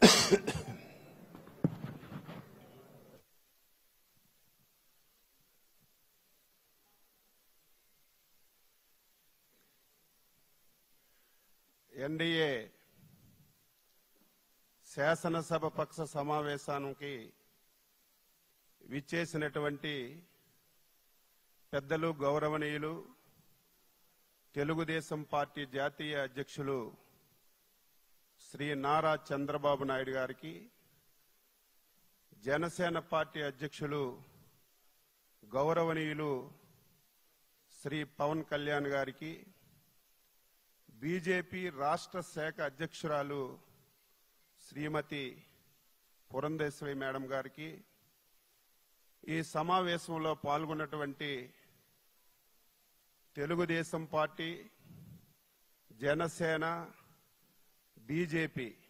NDA శాసనసభ పక్ష సమావేశానికి విచ్చేసినటువంటి పెద్దలు గౌరవనీయులు తెలుగుదేశం పార్టీ జాతీయ అధ్యక్షులు శ్రీ నారా చంద్రబాబు నాయుడు గారికి జనసేన పార్టీ అధ్యక్షులు గౌరవనీయులు శ్రీ పవన్ కళ్యాణ్ గారికి బీజేపీ రాష్ట్ర శాఖ అధ్యక్షురాలు శ్రీమతి పురంధేశ్వరి మేడం గారికి ఈ సమావేశంలో పాల్గొన్నటువంటి తెలుగుదేశం పార్టీ జనసేన బీజేపీ